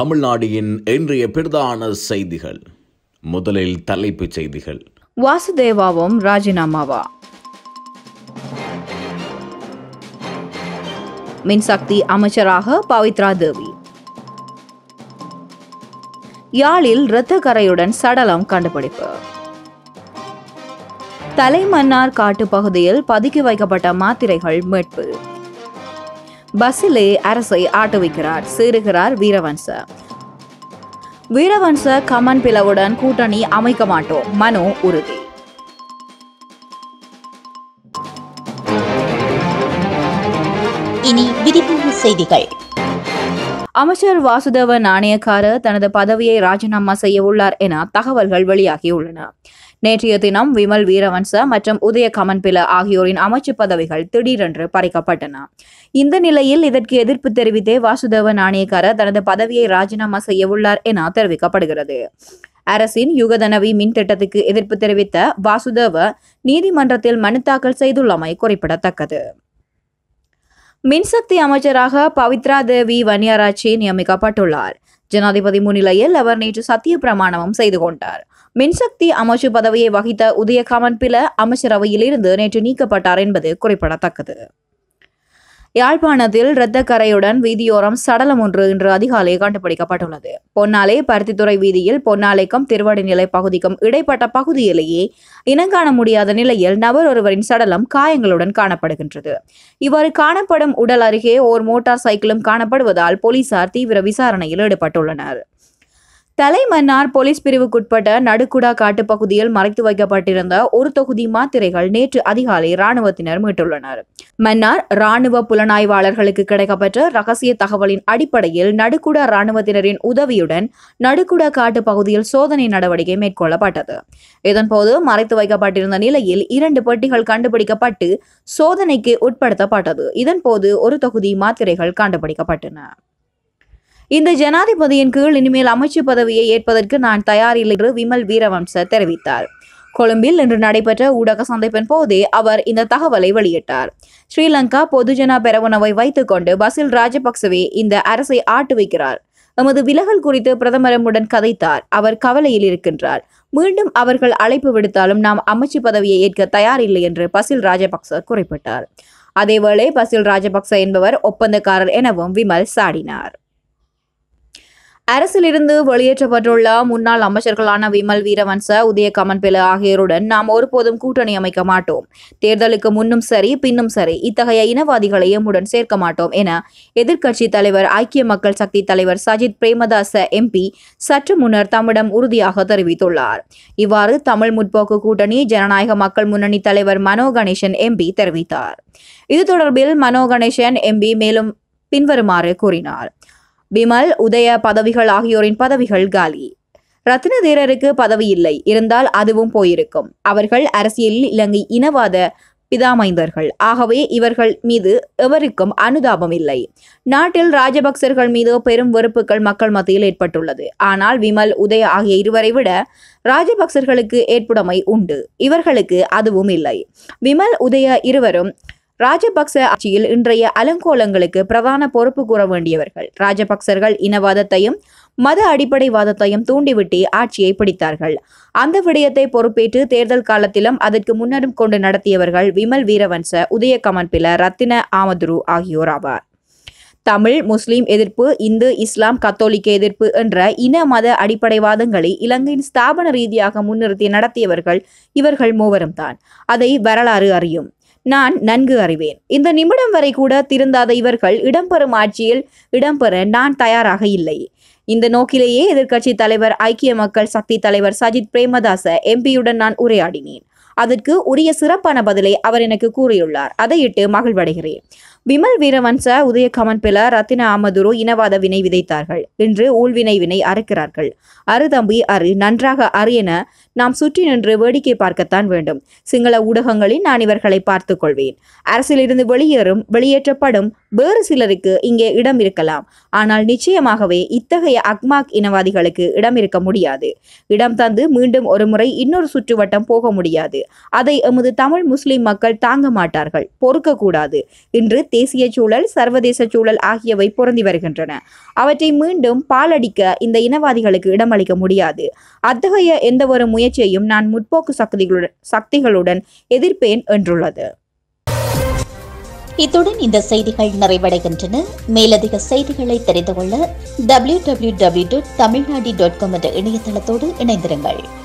தமிழ்நாடின் இன்றைய பிரதான செய்திகள் முதலில் தலைப்புச் செய்திகள் வாசுதேவாவும் ராஜினாமாவா மின்சக்தி அமைச்சராக பவித்ரா தேவி யாழில் இரத்த கரையுடன் சடலம் கண்டுபிடிப்பு தலைமன்னார் காட்டு பகுதியில் பதுக்கி வைக்கப்பட்ட மாத்திரைகள் மீட்பு பஸ்ஸிலே அரசை ஆட்டுவிக்கிறார் சீறுகிறார் வீரவன்ச வீரவன்ச கமன் பிளவுடன் கூட்டணி அமைக்க மாட்டோம் மனு உறுதி இனி விரிவான செய்திகள் அமைச்சர் வாசுதேவ நாணயக்கார தனது பதவியை ராஜினாமா செய்ய உள்ளார் என தகவல்கள் வெளியாகியுள்ளன நேற்றைய தினம் விமல் வீரவன்ச மற்றும் உதய கமன்பில ஆகியோரின் அமைச்சு பதவிகள் திடீரென்று பறிக்கப்பட்டன இந்த நிலையில் இதற்கு எதிர்ப்பு தெரிவித்தே வாசுதேவ நாணயக்கார தனது பதவியை ராஜினாமா செய்ய உள்ளார் என தெரிவிக்கப்படுகிறது அரசின் யுகதனவி மின் திட்டத்துக்கு எதிர்ப்பு தெரிவித்த வாசுதேவ நீதிமன்றத்தில் மனு தாக்கல் செய்துள்ளமை குறிப்பிடத்தக்கது மின்சக்தி அமைச்சராக பவித்ரா தேவி வன்னியராட்சி நியமிக்கப்பட்டுள்ளார் ஜனாதிபதி முன்னிலையில் அவர் நேற்று சத்திய பிரமாணமும் செய்து கொண்டார் மின்சக்தி அமைச்சு பதவியை வகித்த உதய கமன்பில அமைச்சரவையிலிருந்து நேற்று நீக்கப்பட்டார் என்பது குறிப்பிடத்தக்கது யாழ்ப்பாணத்தில் இரத்த கரையுடன் வீதியோரம் சடலம் ஒன்று இன்று அதிகாலை கண்டுபிடிக்கப்பட்டுள்ளது பொன்னாலை பருத்தித்துறை வீதியில் பொன்னாலைக்கும் திருவடிநிலை பகுதிக்கும் இடைப்பட்ட பகுதியிலேயே இனங்காண முடியாத நிலையில் நபர் ஒருவரின் சடலம் காயங்களுடன் காணப்படுகின்றது இவ்வாறு காணப்படும் உடல் அருகே ஓர் மோட்டார் சைக்கிளும் காணப்படுவதால் போலீசார் தீவிர விசாரணையில் ஈடுபட்டுள்ளனர் தலைமன்னார் போலீஸ் பிரிவுக்குட்பட்ட நடுக்குடா காட்டுப் பகுதியில் மறைத்து வைக்கப்பட்டிருந்த ஒரு தொகுதி மாத்திரைகள் நேற்று அதிகாலை ராணுவத்தினர் மீட்டுள்ளனர் மன்னார் ராணுவ புலனாய்வாளர்களுக்கு கிடைக்கப்பெற்ற ரகசிய தகவலின் அடிப்படையில் நடுக்குடா ராணுவத்தினரின் உதவியுடன் நடுக்குடா காட்டு பகுதியில் சோதனை நடவடிக்கை மேற்கொள்ளப்பட்டது இதன்போது மறைத்து வைக்கப்பட்டிருந்த நிலையில் இரண்டு பெட்டிகள் கண்டுபிடிக்கப்பட்டு சோதனைக்கு உட்படுத்தப்பட்டது இதன்போது ஒரு தொகுதி மாத்திரைகள் கண்டுபிடிக்கப்பட்டன இந்த ஜனாதிபதியின் கீழ் இனிமேல் அமைச்சு பதவியை ஏற்பதற்கு நான் தயாரில்லை என்று விமல் வீரவம்ச தெரிவித்தார் கொழும்பில் இன்று நடைபெற்ற ஊடக சந்திப்பின் போதே அவர் இந்த தகவலை வெளியிட்டார் ஸ்ரீலங்கா பொதுஜனா பெரவுனவை வைத்துக்கொண்டு பசில் ராஜபக்சவே இந்த அரசை ஆட்டுவிக்கிறார் எமது விலகல் குறித்து பிரதமரமுடன் கதைத்தார் அவர் கவலையில் இருக்கின்றார் மீண்டும் அவர்கள் அழைப்பு விடுத்தாலும் நாம் அமைச்சு பதவியை ஏற்க தயாரில்லை என்று பசில் ராஜபக்ச குறிப்பிட்டார் அதேவேளை பசில் ராஜபக்ச என்பவர் ஒப்பந்தக்காரர் எனவும் விமல் சாடினார் அரசிலிருந்து வெளியேற்றப்பட்டுள்ள முன்னாள் அமைச்சர்களான விமல் வீரவன்ச உதய கமன்பில ஆகியோருடன் நாம் ஒருபோதும் கூட்டணி அமைக்க மாட்டோம் தேர்தலுக்கு முன்னும் சரி பின்னும் சரி இத்தகைய இனவாதிகளை எம்முடன் சேர்க்க மாட்டோம் என எதிர்க்கட்சி தலைவர் ஐக்கிய மக்கள் சக்தி தலைவர் சஜித் பிரேமதாச எம்பி சற்று முன்னர் தம்மிடம் உறுதியாக தெரிவித்துள்ளார் இவ்வாறு தமிழ் முற்போக்கு கூட்டணி ஜனநாயக மக்கள் முன்னணி தலைவர் மனோ கணேசன் எம்பி தெரிவித்தார் இது தொடர்பில் மனோ கணேசன் எம்பி மேலும் பின்வருமாறு கூறினார் விமல் உதய பதவிகள் ஆகியோரின் பதவிகள் காலி ரத்ன தேரருக்கு பதவி இல்லை இருந்தால் அதுவும் போயிருக்கும் அவர்கள் அரசியலில் இலங்கை இனவாத பிதாமைந்தர்கள் ஆகவே இவர்கள் மீது எவருக்கும் அனுதாபம் இல்லை நாட்டில் ராஜபக்சர்கள் மீது பெரும் வெறுப்புகள் மக்கள் மத்தியில் ஏற்பட்டுள்ளது ஆனால் விமல் உதய ஆகிய இருவரை விட ராஜபக்சர்களுக்கு ஏற்புடைமை உண்டு இவர்களுக்கு அதுவும் இல்லை விமல் உதய இருவரும் ராஜபக்ச ஆட்சியில் இன்றைய அலங்கோலங்களுக்கு பிரதான பொறுப்பு கூற வேண்டியவர்கள் ராஜபக்சர்கள் இனவாதத்தையும் மத அடிப்படைவாதத்தையும் தூண்டிவிட்டு ஆட்சியை பிடித்தார்கள் அந்த விடயத்தை பொறுப்பேற்று தேர்தல் காலத்திலும் அதற்கு முன்னரும் கொண்டு நடத்தியவர்கள் விமல் வீரவன்ச உதய கமன்பில ரத்தின ஆமதுரு ஆகியோர் ஆவார் தமிழ் முஸ்லிம் எதிர்ப்பு இந்து இஸ்லாம் கத்தோலிக்க எதிர்ப்பு என்ற இன மத அடிப்படைவாதங்களை இலங்கையின் ஸ்தாபன ரீதியாக முன்னிறுத்தி நடத்தியவர்கள் இவர்கள் மூவரும் தான் அதை வரலாறு அறியும் நான் நன்கு அறிவேன் இந்த நிமிடம் வரை கூட திருந்தாத இவர்கள் இடம்பெறும் ஆட்சியில் இடம்பெற நான் தயாராக இல்லை இந்த நோக்கிலேயே எதிர்க்கட்சி தலைவர் ஐக்கிய மக்கள் சக்தி தலைவர் சஜித் பிரேமதாச எம்பியுடன் நான் உரையாடினேன் அதற்கு உரிய சிறப்பான பதிலை அவர் எனக்கு கூறியுள்ளார் அதையிட்டு மகிழ்வடைகிறேன் விமல் வீரவன்ச உதய கமன்பில ரத்தின ஆமதுரு இனவாத வினை விதைத்தார்கள் இன்று ஊழ்வினை வினை அறுக்கிறார்கள் அரு தம்பி அரு நன்றாக அரு என நாம் சுற்றி நின்று வேடிக்கை பார்க்கத்தான் வேண்டும் சிங்கள ஊடகங்களில் நான் இவர்களை பார்த்துக் கொள்வேன் அரசிலிருந்து வெளியேறும் வெளியேற்றப்படும் வேறு சிலருக்கு இங்கே இடம் இருக்கலாம் ஆனால் நிச்சயமாகவே இத்தகைய அக்மாக் இனவாதிகளுக்கு இடம் இருக்க முடியாது இடம் தந்து மீண்டும் ஒரு முறை இன்னொரு சுற்றுவட்டம் போக முடியாது அதை எமது தமிழ் முஸ்லிம் மக்கள் தாங்க மாட்டார்கள் பொறுக்கக்கூடாது இன்று தேசிய சூழல் சர்வதேச சூழல் ஆகியவை பொருந்தி வருகின்றன அவற்றை மீண்டும் பாலடிக்க இந்த இனவாதிகளுக்கு இடமளிக்க முடியாது அத்தகைய எந்தவொரு முயற்சியையும் நான் முற்போக்கு சக்திகளுடன் சக்திகளுடன் எதிர்ப்பேன் என்றுள்ளது இத்துடன் இந்த செய்திகள் நிறைவடைகின்றன மேலதிக செய்திகளை தெரிந்து கொள்ள W W W dot Tamilnadu dot com என்ற இணையதளத்தோடு இணைந்திருங்கள்